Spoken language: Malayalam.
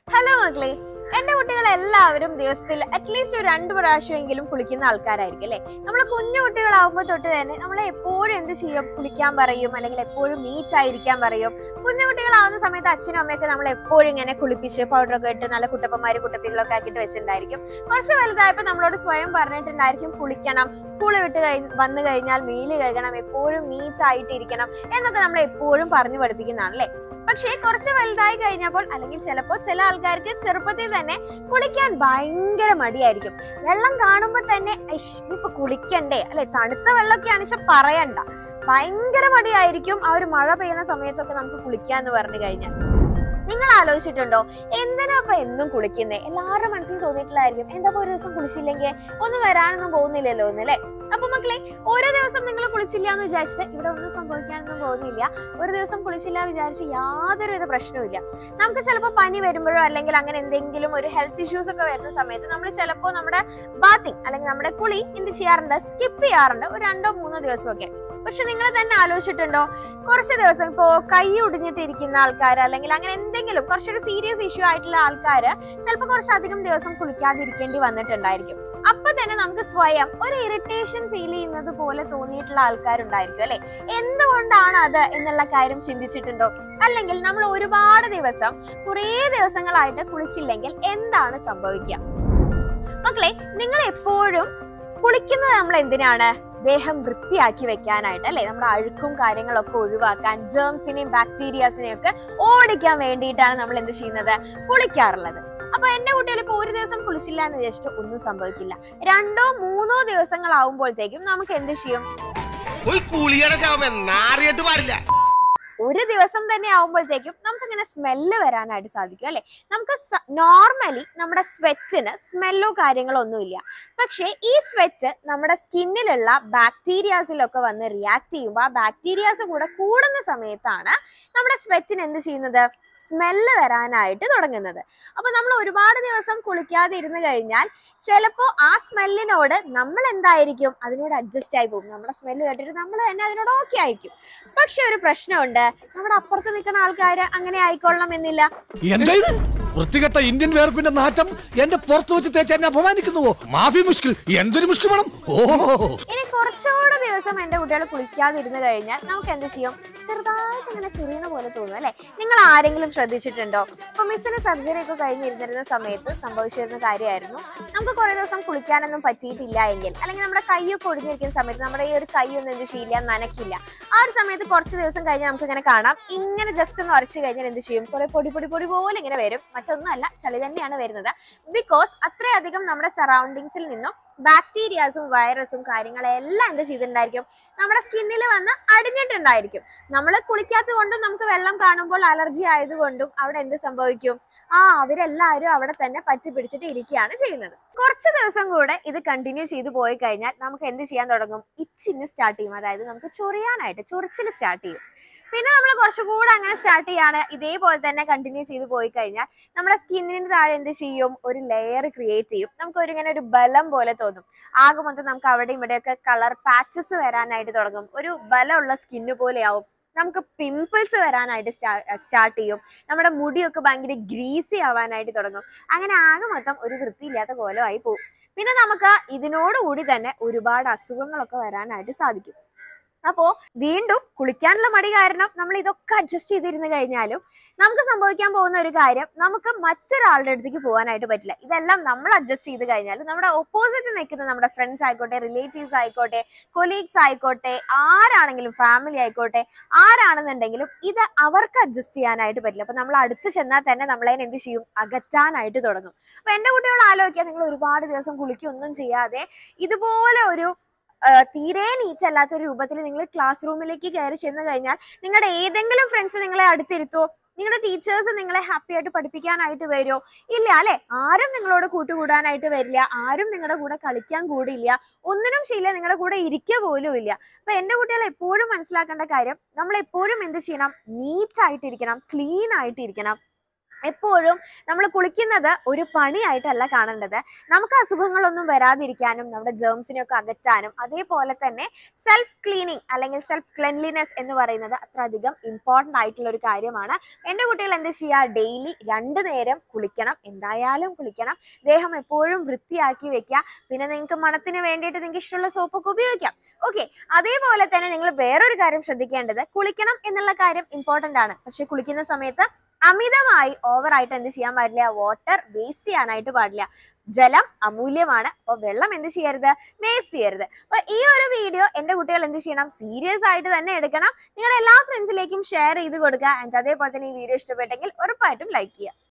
ഹലോ മക്കളെ എന്റെ കുട്ടികൾ എല്ലാവരും ദിവസത്തിൽ അറ്റ്ലീസ്റ്റ് ഒരു രണ്ട് പ്രാവശ്യമെങ്കിലും കുളിക്കുന്ന ആൾക്കാരായിരിക്കും അല്ലെ നമ്മൾ കുഞ്ഞു കുട്ടികളാവുമ്പോൾ തൊട്ട് തന്നെ നമ്മളെ എപ്പോഴും എന്ത് ചെയ്യും കുളിക്കാൻ പറയും അല്ലെങ്കിൽ എപ്പോഴും നീറ്റ് ആയിരിക്കാൻ പറയും കുഞ്ഞു കുട്ടികളാവുന്ന സമയത്ത് അച്ഛനും അമ്മയൊക്കെ നമ്മൾ എപ്പോഴും ഇങ്ങനെ കുളിപ്പിച്ച് പൗഡറൊക്കെ ഇട്ട് നല്ല കുട്ടപ്പന്മാരും കുട്ടപ്പികളൊക്കെ ആക്കിയിട്ട് വെച്ചിട്ടുണ്ടായിരിക്കും കുറച്ച് വലുതായപ്പോൾ നമ്മളോട് സ്വയം പറഞ്ഞിട്ടുണ്ടായിരിക്കും കുളിക്കണം സ്കൂൾ വിട്ട് കഴി വന്നു കഴിഞ്ഞാൽ മേല് കഴുകണം എപ്പോഴും നീറ്റ് ആയിട്ട് ഇരിക്കണം എന്നൊക്കെ നമ്മൾ എപ്പോഴും പറഞ്ഞു പഠിപ്പിക്കുന്നതാണ് അല്ലേ പക്ഷേ കുറച്ച് വലുതായി കഴിഞ്ഞപ്പോൾ അല്ലെങ്കിൽ ചിലപ്പോൾ ചില ആൾക്കാർക്ക് ചെറുപ്പത്തിൽ തന്നെ കുളിക്കാൻ ഭയങ്കര മടിയായിരിക്കും വെള്ളം കാണുമ്പോൾ തന്നെ "ഇഷ്, ഇനിയിപ്പോ കുളിക്കണ്ടേ അല്ലെ തണുത്ത വെള്ളമൊക്കെ ആണെച്ചാൽ പറയണ്ട ഭയങ്കര മടിയായിരിക്കും ആ ഒരു മഴ പെയ്യുന്ന സമയത്തൊക്കെ നമുക്ക് കുളിക്കാന്ന് പറഞ്ഞു കഴിഞ്ഞാൽ നിങ്ങൾ ആലോചിച്ചിട്ടുണ്ടോ എന്തിനാ അപ്പൊ എന്നും കുളിക്കുന്നേ എല്ലാവരുടെ മനസ്സിൽ തോന്നിയിട്ടില്ലായിരിക്കും എന്താ ഇപ്പൊ ഒരു ദിവസം കുളിച്ചില്ലെങ്കിൽ ഒന്നും വരാനൊന്നും പോകുന്നില്ലല്ലോ എന്ന് അല്ലേ അപ്പൊ മക്കളെ ഓരോ ദിവസം നിങ്ങൾ കുളിച്ചില്ല എന്ന് വിചാരിച്ചിട്ട് ഇവിടെ ഒന്നും സംഭവിക്കാനൊന്നും പോകുന്നില്ല ഒരു ദിവസം കുളിച്ചില്ല വിചാരിച്ച് യാതൊരുവിധ പ്രശ്നവുമില്ല നമുക്ക് ചിലപ്പോൾ പനി വരുമ്പോഴോ അല്ലെങ്കിൽ അങ്ങനെ എന്തെങ്കിലും ഒരു ഹെൽത്ത് ഇഷ്യൂസ് ഒക്കെ വരുന്ന സമയത്ത് നമ്മൾ ചിലപ്പോൾ നമ്മുടെ ബാത്തിങ് അല്ലെങ്കിൽ നമ്മുടെ കുളി എന്ത് ചെയ്യാറുണ്ട് സ്കിപ്പ് ചെയ്യാറുണ്ട് ഒരു രണ്ടോ മൂന്നോ ദിവസമൊക്കെ പക്ഷെ നിങ്ങൾ തന്നെ ആലോചിച്ചിട്ടുണ്ടോ കുറച്ച് ദിവസം ഇപ്പോ കൈ ഒടിഞ്ഞിട്ട് ഇരിക്കുന്ന ആൾക്കാർ അല്ലെങ്കിൽ അങ്ങനെ എന്തെങ്കിലും കുറച്ചൊരു സീരിയസ് ഇഷ്യൂ ആയിട്ടുള്ള ആൾക്കാർ ചിലപ്പോൾ കുറച്ചധികം ദിവസം കുളിക്കാതിരിക്കേണ്ടി വന്നിട്ടുണ്ടായിരിക്കും അപ്പൊ തന്നെ നമുക്ക് സ്വയം ഒരു ഇറിറ്റേഷൻ ഫീൽ ചെയ്യുന്നത് പോലെ തോന്നിയിട്ടുള്ള ആൾക്കാരുണ്ടായിരിക്കും അല്ലെ എന്തുകൊണ്ടാണ് അത് എന്നുള്ള കാര്യം ചിന്തിച്ചിട്ടുണ്ടോ അല്ലെങ്കിൽ നമ്മൾ ഒരുപാട് ദിവസം കുറേ ദിവസങ്ങളായിട്ട് കുളിച്ചില്ലെങ്കിൽ എന്താണ് സംഭവിക്കുക മക്കളെ നിങ്ങൾ എപ്പോഴും കുളിക്കുന്നത് നമ്മൾ എന്തിനാണ് ദേഹം വൃത്തിയാക്കി വെക്കാനായിട്ട് അല്ലെ നമ്മുടെ അഴുക്കും കാര്യങ്ങളൊക്കെ ഒഴിവാക്കാൻ ജേംസിനെയും ബാക്ടീരിയാസിനെയും ഒക്കെ ഓടിക്കാൻ വേണ്ടിയിട്ടാണ് നമ്മൾ എന്ത് ചെയ്യുന്നത് കുളിക്കാറുള്ളത് അപ്പൊ എന്റെ കുട്ടികൾ ഇപ്പൊ ഒരു ദിവസം കുളിച്ചില്ല എന്ന് വിചാരിച്ചിട്ട് ഒന്നും സംഭവിക്കില്ല രണ്ടോ മൂന്നോ ദിവസങ്ങളാവുമ്പോഴത്തേക്കും നമുക്ക് എന്ത് ചെയ്യും ഒരു കുളിയുടെ ശവം നാറിയിട്ട് പാടില്ല ഒരു ദിവസം തന്നെ ആവുമ്പോഴത്തേക്കും നമുക്ക് ഇങ്ങനെ സ്മെല്ല് വരാനായിട്ട് സാധിക്കും അല്ലെ നമുക്ക് നോർമലി നമ്മുടെ സ്വെറ്റിന് സ്മെല്ലോ കാര്യങ്ങളോ ഒന്നുമില്ല പക്ഷേ ഈ സ്വെറ്റ് നമ്മുടെ സ്കിന്നിലുള്ള ബാക്ടീരിയാസിലൊക്കെ വന്ന് റിയാക്ട് ചെയ്യുമ്പോൾ ആ ബാക്ടീരിയാസ് കൂടെ കൂടുന്ന സമയത്താണ് നമ്മുടെ സ്വെറ്റിന് എന്ത് ചെയ്യുന്നത് സ്മെല്ല് വരാനായിട്ട് തുടങ്ങുന്നത് അപ്പൊ നമ്മൾ ഒരുപാട് ദിവസം കുളിക്കാതെ ഇരുന്ന് കഴിഞ്ഞാൽ ചിലപ്പോൾ ആ സ്മെല്ലിനോട് നമ്മൾ എന്തായിരിക്കും അതിനോട് അഡ്ജസ്റ്റ് ആയി പോകും നമ്മുടെ സ്മെല്ല് കേട്ടിട്ട് നമ്മൾ തന്നെ അതിനോട് ഓക്കെ ആയിരിക്കും പക്ഷെ ഒരു പ്രശ്നമുണ്ട് നമ്മുടെ അപ്പുറത്ത് നിൽക്കുന്ന ആൾക്കാർ അങ്ങനെ ആയിക്കൊള്ളണം എന്നില്ല എന്താ ഇത് വൃത്തികെട്ട ഇന്ത്യൻ വേർപ്പിന്റെ നാറ്റം എന്റെ പുറത്ത് വെച്ച് തേച്ച് എന്നെ അപമാനിക്കുന്നുവോ മാഫി മുഷ്കിൽ എന്തൊരു മുഷ്കിൽ വേണം ഓ ഇനി കുറച്ചുകൂടെ ദിവസം എന്റെ കുട്ടികൾ കുളിക്കാതിരുന്ന് കഴിഞ്ഞാൽ നമുക്ക് എന്ത് ചെയ്യും ചെറുതായിട്ട് ഇങ്ങനെ ചുറിയുന്ന പോലെ തോന്നും അല്ലെ നിങ്ങൾ ആരെങ്കിലും ശ്രദ്ധിച്ചിട്ടുണ്ടോ ഇപ്പൊ മിസ്സിന് സർജറി ഒക്കെ കഴിഞ്ഞിരുന്നിരുന്ന സമയത്ത് സംഭവിച്ചിരുന്ന കാര്യമായിരുന്നു നമുക്ക് കുറെ ദിവസം കുളിക്കാനൊന്നും പറ്റിയിട്ടില്ല എങ്കിൽ അല്ലെങ്കിൽ നമ്മുടെ കൈയൊക്കെ ഒടിഞ്ഞിരിക്കുന്ന സമയത്ത് നമ്മുടെ ഈ ഒരു കൈ ഒന്നും എന്ത് ചെയ്യില്ല നനക്കില്ല ആ ഒരു സമയത്ത് കുറച്ച് ദിവസം കഴിഞ്ഞ് നമുക്ക് ഇങ്ങനെ കാണാം ഇങ്ങനെ ജസ്റ്റ് ഒന്ന് ഉരച്ചു കഴിഞ്ഞാൽ എന്ത് ചെയ്യും കുറെ പൊടി പൊടി പൊടി പോലെ ഇങ്ങനെ വരും മറ്റൊന്നുമല്ല ചളി തന്നെയാണ് വരുന്നത് ബിക്കോസ് അത്രയധികം നമ്മുടെ സറൗണ്ടിങ്സിൽ നിന്നും ബാക്ടീരിയാസും വൈറസും കാര്യങ്ങളെല്ലാം എന്ത് ചെയ്തിട്ടുണ്ടായിരിക്കും നമ്മുടെ സ്കിന്നിൽ വന്ന് അടിഞ്ഞിട്ടുണ്ടായിരിക്കും നമ്മൾ കുളിക്കാത്തത് കൊണ്ടും നമുക്ക് വെള്ളം കാണുമ്പോൾ അലർജി ആയതുകൊണ്ടും അവിടെ എന്ത് സംഭവിക്കും ആ അവരെല്ലാവരും അവിടെ തന്നെ പറ്റി പിടിച്ചിട്ട് ഇരിക്കുകയാണ് ചെയ്യുന്നത് കുറച്ച് ദിവസം കൂടെ ഇത് കണ്ടിന്യൂ ചെയ്തു പോയി കഴിഞ്ഞാൽ നമുക്ക് എന്ത് ചെയ്യാൻ തുടങ്ങും ഇച്ചിന് സ്റ്റാർട്ട് ചെയ്യും അതായത് നമുക്ക് ചൊറിയാനായിട്ട് ചൊറിച്ചിൽ സ്റ്റാർട്ട് ചെയ്യും പിന്നെ നമ്മൾ കുറച്ചുകൂടെ അങ്ങനെ സ്റ്റാർട്ട് ചെയ്യാണ് ഇതേപോലെ തന്നെ കണ്ടിന്യൂ ചെയ്ത് പോയി കഴിഞ്ഞാൽ നമ്മുടെ സ്കിന്നിന് താഴെ എന്ത് ചെയ്യും ഒരു ലെയർ ക്രിയേറ്റ് ചെയ്യും നമുക്ക് ഒരു ഇങ്ങനെ ഒരു ബലം പോലെ തോന്നും ആകെ മൊത്തം നമുക്ക് അവിടെ ഇവിടെയൊക്കെ കളർ പാച്ചസ് വരാനായിട്ട് തുടങ്ങും ഒരു ബലമുള്ള സ്കിന്ന് പോലെയാവും നമുക്ക് പിമ്പിൾസ് വരാനായിട്ട് സ്റ്റാർട്ട് ചെയ്യും നമ്മുടെ മുടിയൊക്കെ ഭയങ്കര ഗ്രീസി ആവാനായിട്ട് തുടങ്ങും അങ്ങനെ ആകെ മൊത്തം ഒരു വൃത്തിയില്ലാത്ത കോലമായി പോകും പിന്നെ നമുക്ക് ഇതിനോടുകൂടി തന്നെ ഒരുപാട് അസുഖങ്ങളൊക്കെ വരാനായിട്ട് സാധിക്കും അപ്പോ വീണ്ടും കുളിക്കാനുള്ള മടി കാരണം നമ്മൾ ഇതൊക്കെ അഡ്ജസ്റ്റ് ചെയ്തിരുന്നു കഴിഞ്ഞാലും നമുക്ക് സംഭവിക്കാൻ പോകുന്ന ഒരു കാര്യം നമുക്ക് മറ്റൊരാളുടെ അടുത്തേക്ക് പോകാനായിട്ട് പറ്റില്ല ഇതെല്ലാം നമ്മൾ അഡ്ജസ്റ്റ് ചെയ്ത് കഴിഞ്ഞാലും നമ്മുടെ ഓപ്പോസിറ്റ് നിൽക്കുന്ന നമ്മുടെ ഫ്രണ്ട്സ് ആയിക്കോട്ടെ റിലേറ്റീവ്സ് ആയിക്കോട്ടെ കൊലീഗ്സ് ആയിക്കോട്ടെ ആരാണെങ്കിലും ഫാമിലി ആയിക്കോട്ടെ ആരാണെന്നുണ്ടെങ്കിലും ഇത് അവർക്ക് അഡ്ജസ്റ്റ് ചെയ്യാനായിട്ട് പറ്റില്ല അപ്പൊ നമ്മൾ അടുത്ത് ചെന്നാൽ തന്നെ നമ്മളതിനെ എന്ത് ചെയ്യും അകറ്റാനായിട്ട് തുടങ്ങും അപ്പൊ എന്റെ കുട്ടികൾ ആലോചിക്കുക നിങ്ങൾ ഒരുപാട് ദിവസം കുളിക്കൊന്നും ചെയ്യാതെ ഇതുപോലെ ഒരു ആ, തീരെ നീറ്റ് അല്ലാത്ത ഒരു രൂപത്തിൽ നിങ്ങൾ ക്ലാസ് റൂമിലേക്ക് കയറി ചെന്ന് കഴിഞ്ഞാൽ നിങ്ങളുടെ ഏതെങ്കിലും ഫ്രണ്ട്സ് നിങ്ങളെ അടുത്തിരുത്തുവോ നിങ്ങളുടെ ടീച്ചേഴ്സ് നിങ്ങളെ ഹാപ്പി ആയിട്ട് പഠിപ്പിക്കാനായിട്ട് വരുമോ ഇല്ല അല്ലെ ആരും നിങ്ങളോട് കൂട്ടുകൂടാനായിട്ട് വരില്ല ആരും നിങ്ങളുടെ കൂടെ കളിക്കാൻ കൂടില്ല ഒന്നിനും ചെയ്യില്ല നിങ്ങളുടെ കൂടെ ഇരിക്കുക പോലും ഇല്ല അപ്പൊ എന്റെ കുട്ടികൾ എപ്പോഴും മനസ്സിലാക്കേണ്ട കാര്യം നമ്മൾ എപ്പോഴും എന്ത് ചെയ്യണം നീറ്റ് ആയിട്ടിരിക്കണം ക്ലീൻ ആയിട്ടിരിക്കണം എപ്പോഴും നമ്മൾ കുളിക്കുന്നത് ഒരു പണിയായിട്ടല്ല കാണേണ്ടത് നമുക്ക് അസുഖങ്ങളൊന്നും വരാതിരിക്കാനും നമ്മുടെ ജേംസിനെയൊക്കെ അകറ്റാനും അതേപോലെ തന്നെ സെൽഫ് ക്ലീനിങ് അല്ലെങ്കിൽ സെൽഫ് ക്ലെൻലിനെസ് എന്ന് പറയുന്നത് അത്രയധികം ഇമ്പോർട്ടൻ്റ് ആയിട്ടുള്ള ഒരു കാര്യമാണ് എൻ്റെ കുട്ടികൾ എന്ത് ചെയ്യുക ഡെയിലി രണ്ട് നേരം കുളിക്കണം എന്തായാലും കുളിക്കണം ദേഹം എപ്പോഴും വൃത്തിയാക്കി വെക്കുക പിന്നെ നിങ്ങൾക്ക് മണത്തിന് വേണ്ടിയിട്ട് നിങ്ങൾക്ക് ഇഷ്ടമുള്ള സോപ്പൊക്കെ ഉപയോഗിക്കാം ഓക്കെ അതേപോലെ തന്നെ നിങ്ങൾ വേറൊരു കാര്യം ശ്രദ്ധിക്കേണ്ടത് കുളിക്കണം എന്നുള്ള കാര്യം ഇമ്പോർട്ടൻ്റ് ആണ് പക്ഷെ കുളിക്കുന്ന സമയത്ത് അമിതമായി ഓവറായിട്ട് എന്ത് ചെയ്യാൻ പാടില്ല വാട്ടർ വേസ്റ്റ് ചെയ്യാനായിട്ട് പാടില്ല ജലം അമൂല്യമാണ് അപ്പോൾ വെള്ളം എന്ത് ചെയ്യരുത് വേസ്റ്റ് ചെയ്യരുത് അപ്പൊ ഈ ഒരു വീഡിയോ എന്റെ കുട്ടികൾ എന്ത് ചെയ്യണം സീരിയസ് ആയിട്ട് തന്നെ എടുക്കണം നിങ്ങളുടെ എല്ലാ ഫ്രണ്ട്സിലേക്കും ഷെയർ ചെയ്ത് കൊടുക്കുക ആൻഡ് അതേപോലെ തന്നെ ഈ വീഡിയോ ഇഷ്ടപ്പെട്ടെങ്കിൽ ഉറപ്പായിട്ടും ലൈക്ക് ചെയ്യുക